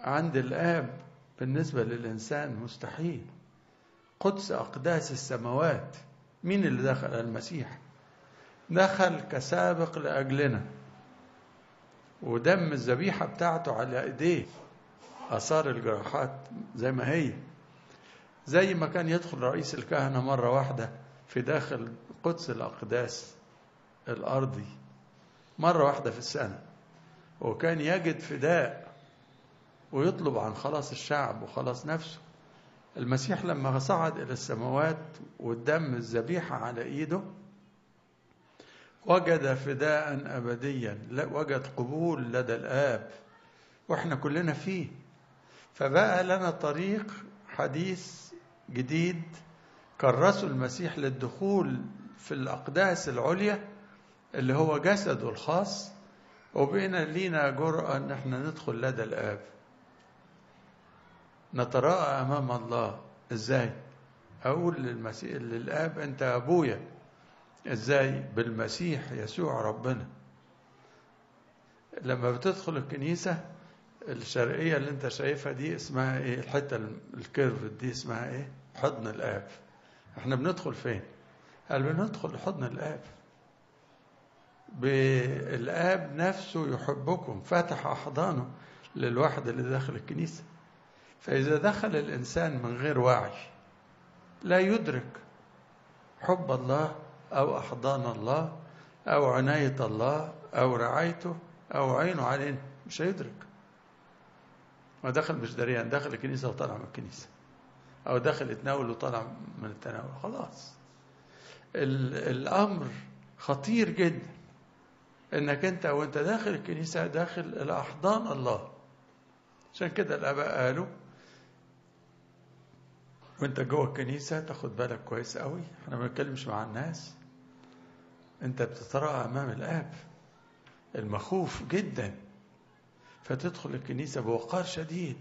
عند الآب بالنسبة للإنسان مستحيل قدس أقداس السماوات مين اللي دخل المسيح دخل كسابق لأجلنا ودم الذبيحة بتاعته على إيديه آثار الجراحات زي ما هي زي ما كان يدخل رئيس الكهنة مرة واحدة في داخل قدس الأقداس الأرضي مرة واحدة في السنة وكان يجد فداء ويطلب عن خلاص الشعب وخلاص نفسه المسيح لما صعد إلى السماوات والدم الذبيحة على إيده وجد فداء أبديا وجد قبول لدى الآب وإحنا كلنا فيه فبقى لنا طريق حديث جديد كرسوا المسيح للدخول في الأقداس العليا اللي هو جسده الخاص وبقينا لينا جرأة ان احنا ندخل لدى الآب نتراءى أمام الله ازاي أقول للمسيح للآب أنت أبويا ازاي بالمسيح يسوع ربنا لما بتدخل الكنيسة الشرقية اللي انت شايفها دي اسمها ايه الحتة الكيرف دي اسمها ايه حضن الآب احنا بندخل فين قال بندخل حضن الآب بالآب نفسه يحبكم فتح أحضانه للواحد اللي داخل الكنيسة فإذا دخل الإنسان من غير وعي لا يدرك حب الله أو أحضان الله أو عناية الله أو رعايته أو عينه علينا مش هيدرك ما دخل مش دريان دخل الكنيسة وطلع من الكنيسة أو دخل يتناول وطلع من التناول خلاص الأمر خطير جدا انك انت وانت داخل الكنيسه داخل الى احضان الله عشان كده الاباء قالوا وانت جوه الكنيسه تاخد بالك كويس قوي احنا ما بنتكلمش مع الناس انت بتتراءى امام الاب المخوف جدا فتدخل الكنيسه بوقار شديد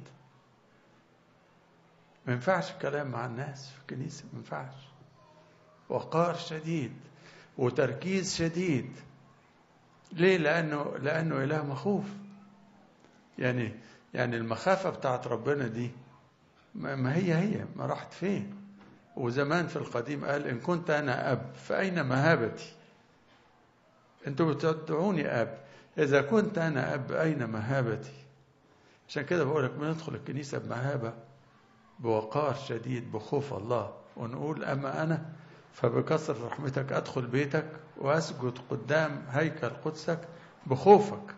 ما ينفعش الكلام مع الناس في الكنيسه ما ينفعش وقار شديد وتركيز شديد ليه لانه لانه اله مخوف يعني يعني المخافه بتاعت ربنا دي ما هي هي ما راحت فين وزمان في القديم قال ان كنت انا اب فاين مهابتي انتوا بتدعوني اب اذا كنت انا اب اين مهابتي عشان كده بقول لك بندخل الكنيسه بمهابه بوقار شديد بخوف الله ونقول اما انا فبكثرة رحمتك أدخل بيتك وأسجد قدام هيكل قدسك بخوفك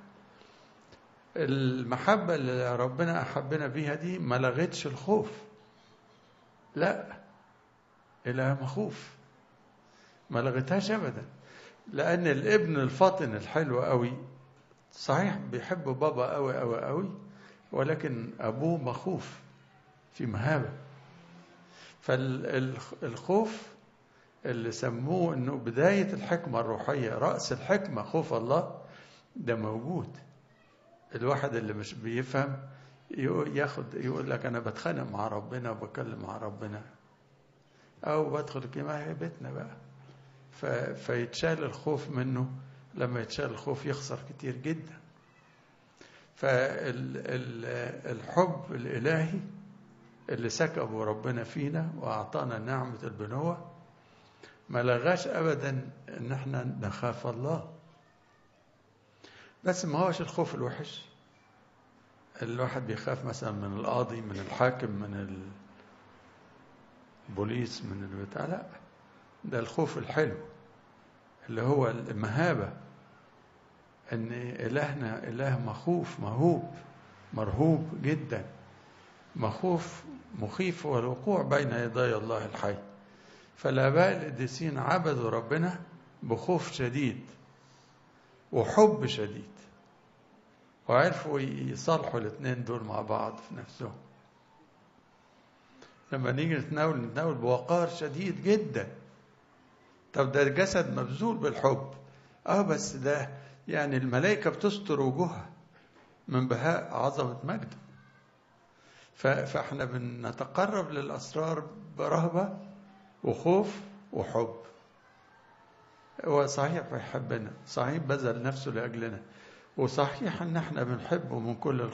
المحبة اللي ربنا أحبنا بيها دي ما لغتش الخوف لا إله مخوف ما لغتهاش أبدا لأن الابن الفاطن الحلو قوي صحيح بيحب بابا قوي قوي قوي ولكن أبوه مخوف في مهابة فالخوف اللي سموه انه بداية الحكمة الروحية رأس الحكمة خوف الله ده موجود الواحد اللي مش بيفهم ياخد يقول لك انا بتخانق مع ربنا وبكلم مع ربنا او بدخل الكلمة هي بيتنا بقى فيتشال الخوف منه لما يتشال الخوف يخسر كتير جدا فالحب الالهي اللي سكبه ربنا فينا واعطانا نعمه البنوه ما لغاش ابدا ان احنا نخاف الله بس ما هوش الخوف الوحش الواحد بيخاف مثلا من القاضي من الحاكم من البوليس من البتاع لا ده الخوف الحلو اللي هو المهابة ان الهنا اله مخوف مهوب مرهوب جدا مخوف مخيف والوقوع بين يدي الله الحي فالآباء القديسين عبدوا ربنا بخوف شديد وحب شديد وعرفوا يصالحوا الاثنين دول مع بعض في نفسهم لما نيجي نتناول نتناول بوقار شديد جدا طب ده الجسد مبذول بالحب اه بس ده يعني الملائكة بتستر وجوهها من بهاء عظمة مجده فاحنا بنتقرب للأسرار برهبة وخوف وحب هو صحيح بيحبنا صحيح بذل نفسه لأجلنا وصحيح ان احنا بنحبه من كل